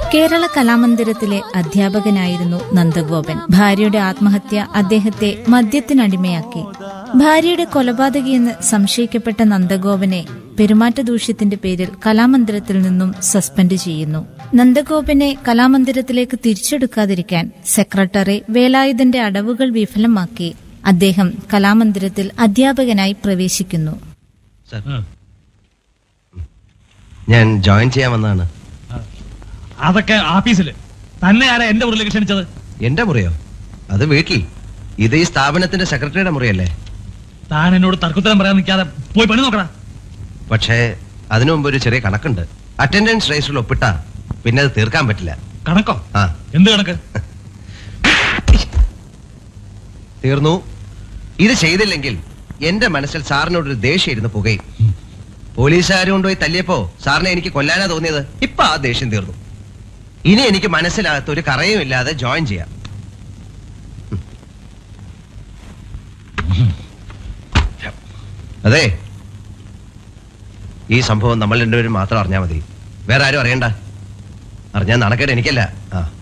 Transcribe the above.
കേരള കലാമന്ദിരത്തിലെ അധ്യാപകനായിരുന്നു നന്ദഗോപൻ ഭാര്യയുടെ ആത്മഹത്യ അദ്ദേഹത്തെ മദ്യത്തിനടിമയാക്കി ഭാര്യയുടെ കൊലപാതകിയെന്ന് സംശയിക്കപ്പെട്ട നന്ദഗോപനെ പെരുമാറ്റ ദൂഷ്യത്തിന്റെ പേരിൽ കലാമന്ദിരത്തിൽ നിന്നും സസ്പെൻഡ് ചെയ്യുന്നു നന്ദഗോപനെ കലാമന്ദിരത്തിലേക്ക് തിരിച്ചെടുക്കാതിരിക്കാൻ സെക്രട്ടറി വേലായുധന്റെ അടവുകൾ വിഫലമാക്കി അദ്ദേഹം കലാമന്ദിരത്തിൽ അധ്യാപകനായി പ്രവേശിക്കുന്നു സർ ആ. ഞാൻ ജോയിൻ ചെയ്യാൻ വന്നതാണ് അതൊക്കെ ആഫീസില് തന്നെ ആരാ എന്റെ മുറിയിലേക്ക് ക്ഷണിച്ചത് എന്റെ മുറിയോ അത് വീട്ടിൽ ഇത് ഈ സ്ഥാപനത്തിന്റെ സെക്രട്ടറിയുടെ മുറിയല്ലേ താൻ എന്നോട് തർക്കുത്തരം പറയാൻ നിൽക്കാതെ പോയി പണി നോക്കടാ പക്ഷേ അതിനു മുമ്പ് ഒരു ചെറിയ കണക്കുണ്ട് അറ്റൻഡൻസ് രജിസ്റ്ററിൽ ഒപ്പിട്ട പിന്നെ അത് തീർക്കാൻ പറ്റില്ല കണക്കോ ആ എന്ത് കണക്ക് തീർന്നു ഇത് ചെയ്തില്ലെങ്കിൽ എന്റെ മനസ്സിൽ സാറിനോടൊരു ദേഷ്യം ഇരുന്ന് പുകയും പോലീസുകാർ കൊണ്ടുപോയി തല്ലിയപ്പോ സാറിനെ എനിക്ക് കൊല്ലാനാ തോന്നിയത് ഇപ്പൊ ആ ദേഷ്യം തീർന്നു ഇനി എനിക്ക് മനസ്സിനകത്ത് ഒരു കറയും ഇല്ലാതെ ജോയിൻ ചെയ്യാം അതെ ഈ സംഭവം നമ്മൾ രണ്ടുപേരും മാത്രം അറിഞ്ഞാൽ മതി വേറെ ആരും അറിയണ്ട അറിഞ്ഞാൽ നടക്കേണ്ട എനിക്കല്ല ആ